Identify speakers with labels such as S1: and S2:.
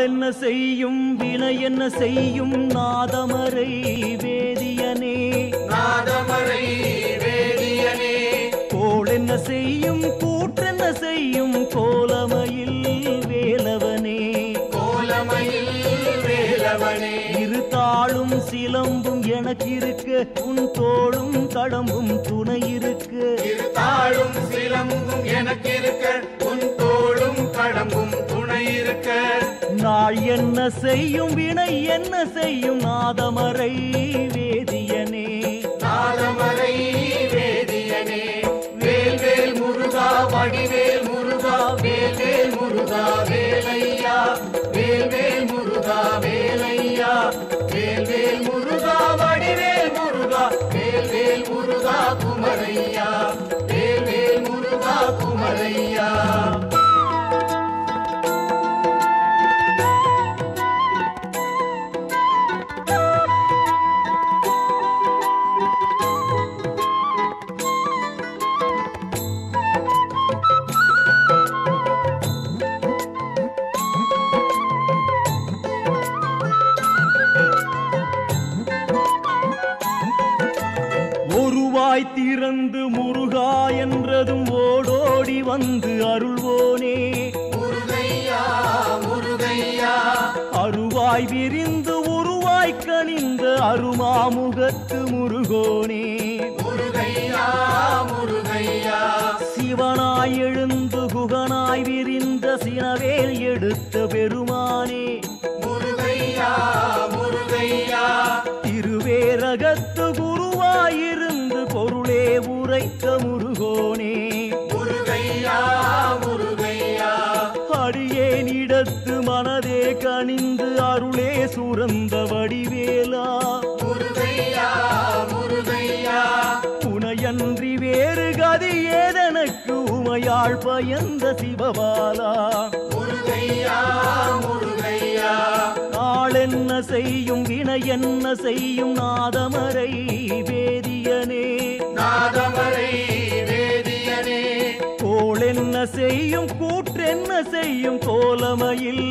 S1: என்ன செய்யும் வினை என்ன செய்யும் நாதமரை வேதியனே
S2: நாதமரை வேதியனே
S1: கோள் என்ன செய்யும் கூற்றென்ன செய்யும் கோலமையில் வேலவனே
S2: கோலமையில் வேலவனே
S1: இரு தாளும் சிலம்பும் எனக்கு இருக்க உன் தோளும் கடம்பும் துணை இருக்க
S2: தாழும் சிலம்பும் எனக்கு இருக்க உன் தோளும் கடம்பும் துணை இருக்க
S1: நாள் என்ன செய்யும் வினை என்ன செய்யும் நாதமரை வேதியனே
S2: நாதமரை வேதியனே வேல் வேல் முருகா வடிவேல் முருகா வேல் வேல் முருகா வேலையா வேல் வேல் முருகா வேலையா வேல் வேல் முருகா வடிவேல் முருகா வேல் வேல் முருகா குமரையா வேல் வேல் முருகா குமரையா
S1: ஒருவாய் திறந்து முருகா என்றதும் ஓடோடி வந்து அருள்வோனே
S2: முருகையா முருகையா
S1: அருவாய் விரிந்து உருவாய் கனிந்த அருமாமுகத்து முருகோனே
S2: முருகையா முருகையா
S1: சிவனாய் எழுந்து குகனாய் விரிந்த சினவேல் எடுத்த பெருமானே
S2: முருகையா முருகையா
S1: திருவேரகத்து குருவாயிருந்து பொருளே உரைத்த முருகோனே
S2: முருகையா முருகையா
S1: அடியேனிடத்து மனதே கனிந்து அருளே சுரந்த வடிவேலா
S2: முருகையா முருகையா
S1: உனையன்றி வேறு கதி ஏதெனக்கு உமையாள் பயந்த சிவபாலா
S2: முருகையா முருகையா
S1: நாளென்ன செய்யும் வினை என்ன செய்யும் நாதமரை வேதியனே
S2: நாதமரை வேதியனே
S1: கோள் என்ன செய்யும் கூற்றென்ன செய்யும் கோலமையில்